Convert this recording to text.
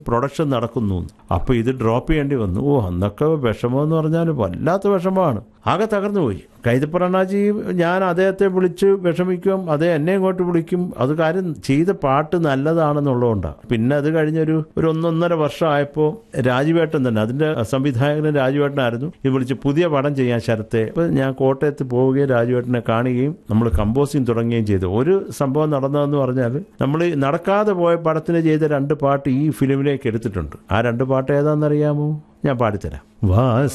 production നടക്കുന്നു അപ്പോൾ ഇത് ഡ്രോപ്പ് ചെയ്യേണ്ടി വന്നു ഓ അന്നൊക്കെ വിഷമമെന്ന് പറഞ്ഞാൽ വല്ലാത്ത വിഷമമാണ് ആകെ തകർന്നു പോയി കൈതപ്പറണ്ണാജി ഞാൻ അദ്ദേഹത്തെ വിളിച്ച് വിഷമിക്കും അതേ എന്നെ ഇങ്ങോട്ട് വിളിക്കും അത് കാര്യം ചെയ്ത പാട്ട് നല്ലതാണെന്നുള്ളതുകൊണ്ടാണ് പിന്നെ അത് കഴിഞ്ഞൊരു ഒരു ഒന്നൊന്നര വർഷമായപ്പോൾ രാജുവേട്ടൻ തന്നെ അതിൻ്റെ സംവിധായകനും രാജുവേട്ടനായിരുന്നു ഇത് വിളിച്ച് പുതിയ പടം ചെയ്യാൻ ശരത്തെ അപ്പോൾ ഞാൻ കോട്ടയത്ത് പോവുകയും രാജുവേട്ടനെ കാണുകയും നമ്മൾ കമ്പോസിങ് തുടങ്ങുകയും ചെയ്തു ഒരു സംഭവം നടന്നതെന്ന് പറഞ്ഞാൽ നമ്മൾ നടക്കാതെ പോയ പടത്തിന് ചെയ്ത രണ്ട് പാട്ട് ഈ ഫിലിമിലേക്ക് എടുത്തിട്ടുണ്ട് ആ രണ്ട് പാട്ട് ഏതാണെന്നറിയാമോ ഞാൻ പാടിത്തരാം വാ